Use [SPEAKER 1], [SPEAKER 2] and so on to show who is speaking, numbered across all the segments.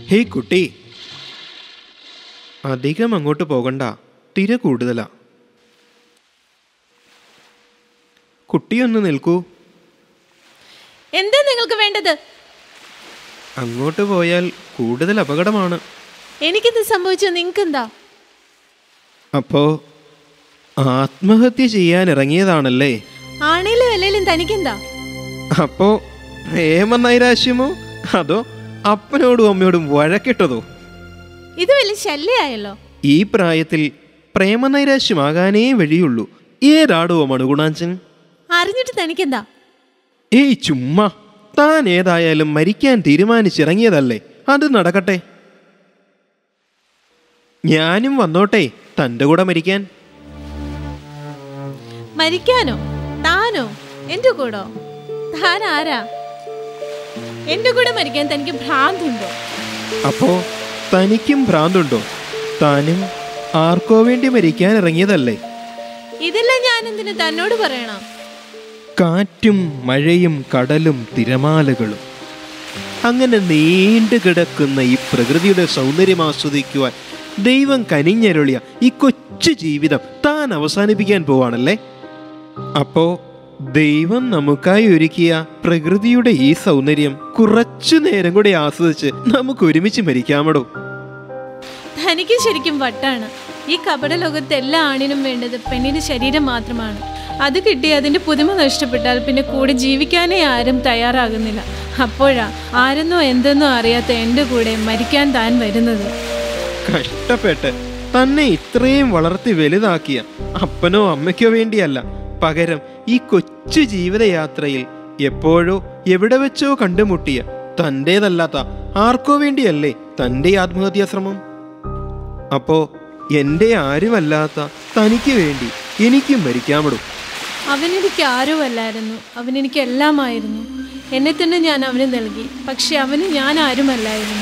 [SPEAKER 1] hey കുട്ടി അധികം അങ്ങോട്ട് പോകണ്ട തിര കൂടുതലാ കുട്ടിയൊന്ന് നിൽക്കൂ
[SPEAKER 2] എന്താ നിങ്ങൾക്ക് വേണ്ടത്
[SPEAKER 1] അങ്ങോട്ട് പോയാൽ കൂടുതൽ അപകടമാണ്
[SPEAKER 2] എനിക്കെന്ത് സംഭവിച്ചു നിങ്ങൾക്ക് എന്താ
[SPEAKER 1] അപ്പോ ആത്മഹത്യ ചെയ്യാൻ ഇറങ്ങിയതാണല്ലേ
[SPEAKER 2] ആണേലും അല്ലേലും തനിക്കെന്താ
[SPEAKER 1] അപ്പോ പ്രേമനൈരാശ്യമോ അതോ അപ്പനോടും അമ്മയോടും വഴക്കിട്ടതോ
[SPEAKER 2] ഇത് വലിയ ശല്യമായല്ലോ
[SPEAKER 1] ഈ പ്രായത്തിൽ പ്രേമനൈരാശ്യമാകാനേ വഴിയുള്ളൂ ഏതാടോ മണുഗുണാഞ്ചൻ
[SPEAKER 2] അറിഞ്ഞിട്ട് തനിക്കെന്താ
[SPEAKER 1] ഏയ് ചുമ്മാ താൻ ഏതായാലും മരിക്കാൻ തീരുമാനിച്ചിറങ്ങിയതല്ലേ അത് നടക്കട്ടെ ഞാനും വന്നോട്ടെ തൻ്റെ കൂടെ മരിക്കാൻ
[SPEAKER 2] മരിക്കാനോ താനോ എന്റെ കൂടോ താൻ ആരാ എന്റെ കൂടെ മരിക്കാൻ തനിക്ക് ഭ്രാന്തുണ്ടോ
[SPEAKER 1] അപ്പോ തനിക്കും ഭ്രാന്തുണ്ടോ താനും ആർക്കോ വേണ്ടി മരിക്കാൻ ഇറങ്ങിയതല്ലേ
[SPEAKER 2] ഇതെല്ലാം ഞാൻ എന്തിനു തന്നോട് പറയണം
[SPEAKER 1] കാറ്റും മഴയും കടലും തിരമാലകളും അങ്ങനെ നീണ്ടു കിടക്കുന്ന ഈ പ്രകൃതിയുടെ സൗന്ദര്യം ആസ്വദിക്കുവാൻ ദൈവം കനിഞ്ഞരുളിയ ഈ കൊച്ചു ജീവിതം താൻ അവസാനിപ്പിക്കാൻ പോവാണല്ലേ അപ്പോ ദൈവം നമുക്കായി ഒരുക്കിയ പ്രകൃതിയുടെ ഈ സൗന്ദര്യം കുറച്ചു നേരം കൂടി ആസ്വദിച്ച് നമുക്ക് ഒരുമിച്ച് മരിക്കാമടോ
[SPEAKER 2] തനിക്ക് ശരിക്കും വട്ടാണ് ഈ കപട ലോകത്ത് എല്ലാ ആണിനും വേണ്ടത് പെണ്ണിന്റെ ശരീരം മാത്രമാണ് അത് കിട്ടി അതിന്റെ പുതുമ നഷ്ടപ്പെട്ടാൽ പിന്നെ കൂടെ ജീവിക്കാനേ ആരും തയ്യാറാകുന്നില്ല അപ്പോഴാ ആരെന്നോ എന്തെന്നോ അറിയാത്ത എൻ്റെ കൂടെ മരിക്കാൻ താൻ വരുന്നത്
[SPEAKER 1] കഷ്ടപ്പെട്ട് തന്നെ ഇത്രയും വളർത്തി വലുതാക്കിയ അപ്പനോ അമ്മയ്ക്കോ വേണ്ടിയല്ല പകരം ഈ കൊച്ചു ജീവിതയാത്രയിൽ എപ്പോഴോ എവിടെ വെച്ചോ കണ്ടുമുട്ടിയ തൻ്റേതല്ലാത്ത ആർക്കോ വേണ്ടിയല്ലേ തൻ്റെ ആത്മഹത്യാ ശ്രമം അപ്പോ എൻ്റെ ആരുമല്ലാത്ത തനിക്ക് വേണ്ടി എനിക്കും മരിക്കാമിടും
[SPEAKER 2] അവനെനിക്ക് ആരോ അല്ലായിരുന്നു അവനെനിക്ക് എല്ലാമായിരുന്നു എന്നെ തന്നെ ഞാൻ അവന് നൽകി പക്ഷെ അവന് ഞാൻ ആരുമല്ലായിരുന്നു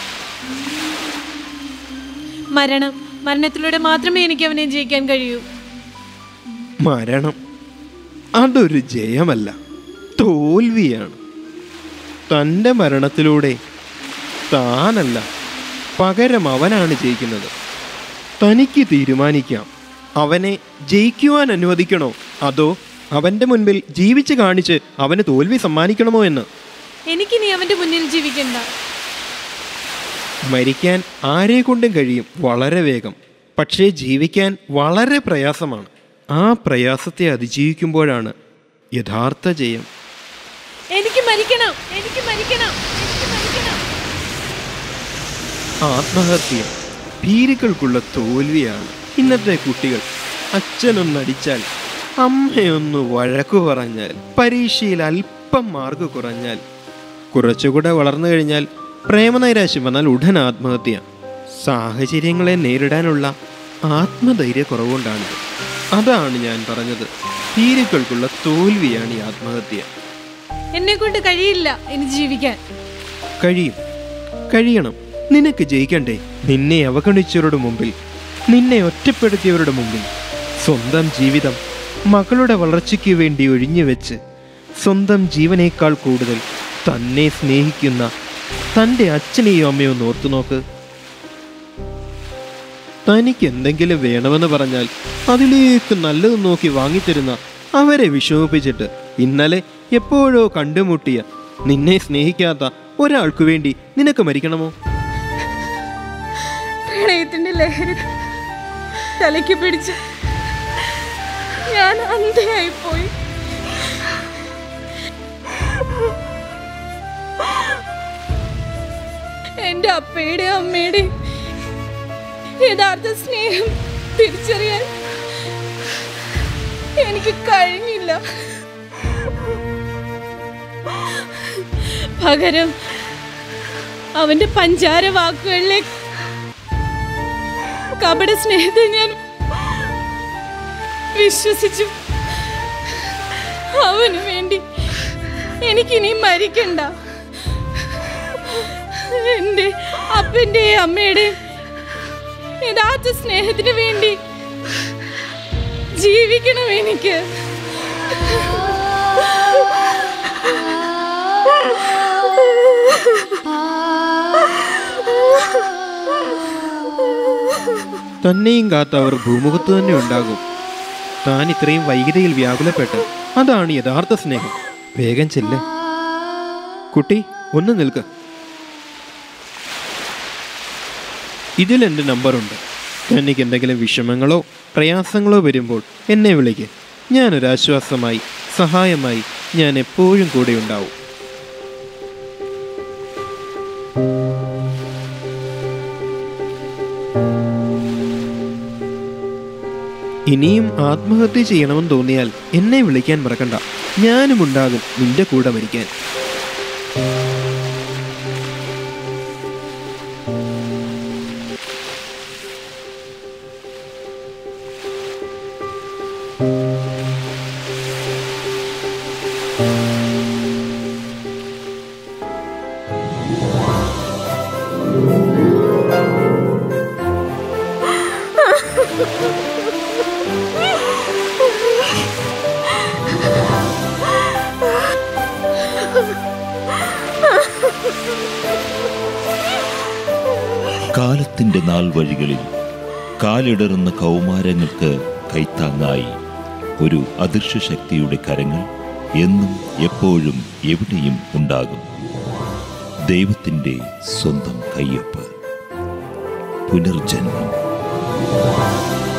[SPEAKER 2] മരണം മരണത്തിലൂടെ മാത്രമേ എനിക്ക് അവനെ ജയിക്കാൻ കഴിയൂ
[SPEAKER 1] മരണം അതൊരു ജയമല്ല തോൽവിയാണ് തൻ്റെ മരണത്തിലൂടെ താനല്ല പകരം അവനാണ് ജയിക്കുന്നത് തനിക്ക് തീരുമാനിക്കാം അവനെ ജയിക്കുവാൻ അനുവദിക്കണോ അതോ അവൻ്റെ മുൻപിൽ ജീവിച്ച് കാണിച്ച് അവന് തോൽവി സമ്മാനിക്കണമോ എന്ന്
[SPEAKER 2] എനിക്കിനി അവന്റെ മുന്നിൽ ജീവിക്കണ്ട
[SPEAKER 1] മരിക്കാൻ ആരെ കൊണ്ടും കഴിയും വളരെ വേഗം പക്ഷേ ജീവിക്കാൻ വളരെ പ്രയാസമാണ് ആ പ്രയാസത്തെ അതിജീവിക്കുമ്പോഴാണ് യഥാർത്ഥ ജയം
[SPEAKER 2] എനിക്ക് മരിക്കണം എനിക്ക് മരിക്കണം എനിക്ക് മരിക്കണം
[SPEAKER 1] ആത്മഹത്യ ഭീരുക്കൾക്കുള്ള തോൽവിയാണ് ഇന്നത്തെ കുട്ടികൾ അച്ഛനൊന്നടിച്ചാൽ അമ്മയൊന്ന് വഴക്കു പറഞ്ഞാൽ പരീക്ഷയിൽ അല്പം മാർക്ക് കുറഞ്ഞാൽ കുറച്ചുകൂടെ വളർന്നു കഴിഞ്ഞാൽ പ്രേമനൈരാശ്യം വന്നാൽ ഉടൻ ആത്മഹത്യ സാഹചര്യങ്ങളെ നേരിടാനുള്ള ആത്മധൈര്യക്കുറവുകൊണ്ടാണിത് അതാണ് ഞാൻ പറഞ്ഞത് ഭീരുക്കൾക്കുള്ള തോൽവിയാണ് ഈ ആത്മഹത്യ
[SPEAKER 2] എന്നെ കൊണ്ട് കഴിയില്ല ഇനി ജീവിക്കാൻ
[SPEAKER 1] കഴിയും കഴിയണം നിനക്ക് ജയിക്കണ്ടേ നിന്നെ അവഗണിച്ചവരുടെ മുമ്പിൽ നിന്നെ ഒറ്റപ്പെടുത്തിയവരുടെ മുമ്പിൽ സ്വന്തം ജീവിതം മകളുടെ വളർച്ചയ്ക്ക് വേണ്ടി ഒഴിഞ്ഞു വെച്ച് സ്വന്തം ജീവനേക്കാൾ കൂടുതൽ തന്നെ സ്നേഹിക്കുന്ന തൻ്റെ അച്ഛനെയോ അമ്മയോ ഒന്ന് ഓർത്തു നോക്ക് തനിക്ക് എന്തെങ്കിലും വേണമെന്ന് പറഞ്ഞാൽ അതിലേക്ക് നല്ലത് നോക്കി വാങ്ങിത്തരുന്ന അവരെ വിഷമിപ്പിച്ചിട്ട് ഇന്നലെ എപ്പോഴോ കണ്ടുമുട്ടിയ നിന്നെ സ്നേഹിക്കാത്ത ഒരാൾക്കു വേണ്ടി നിനക്ക് മരിക്കണമോ
[SPEAKER 2] പ്രണയത്തിന്റെ ലഹരി തലയ്ക്ക് പിടിച്ച് ഞാൻ അന്ധയായി പോയി എന്റെ അപ്പയുടെ അമ്മയുടെ യഥാർത്ഥ സ്നേഹം തിരിച്ചറിയാൻ എനിക്ക് കഴിഞ്ഞില്ല പകരം അവന്റെ പഞ്ചാര വാക്കുകളിലെ കപട സ്നേഹത്തെ ഞാൻ വിശ്വസിച്ചു അവന് വേണ്ടി എനിക്കിനി മരിക്കണ്ട എൻ്റെ അപ്പൻ്റെ അമ്മയുടെ യഥാർത്ഥ സ്നേഹത്തിന് വേണ്ടി ജീവിക്കണം എനിക്ക്
[SPEAKER 3] ആ
[SPEAKER 1] തന്നെയും കാത്ത് അവർ ഭൂമുഖത്ത് തന്നെ ഉണ്ടാകും താൻ ഇത്രയും വൈകിതയിൽ വ്യാകുലപ്പെട്ട് അതാണ് യഥാർത്ഥ സ്നേഹം വേഗം ചെല്ല് കുട്ടി ഒന്ന് നിൽക്ക് ഇതിൽ എൻ്റെ നമ്പറുണ്ട് തനിക്ക് എന്തെങ്കിലും വിഷമങ്ങളോ പ്രയാസങ്ങളോ വരുമ്പോൾ എന്നെ വിളിക്ക് ഞാനൊരാശ്വാസമായി സഹായമായി ഞാൻ എപ്പോഴും കൂടെ ഉണ്ടാവും ഇനിയും ആത്മഹത്യ ചെയ്യണമെന്ന് തോന്നിയാൽ എന്നെ വിളിക്കാൻ മറക്കണ്ട ഞാനും ഉണ്ടാകും നിന്റെ കൂടെ മരിക്കാൻ
[SPEAKER 3] കാലത്തിന്റെ നാൾ വഴികളിൽ കാലിടറുന്ന കൗമാരങ്ങൾക്ക് കൈത്താങ്ങായി ഒരു അദൃശ്യ ശക്തിയുടെ കരങ്ങൾ എന്നും എപ്പോഴും എവിടെയും ഉണ്ടാകും ദൈവത്തിൻ്റെ സ്വന്തം കയ്യൊപ്പ് പുനർജന്മം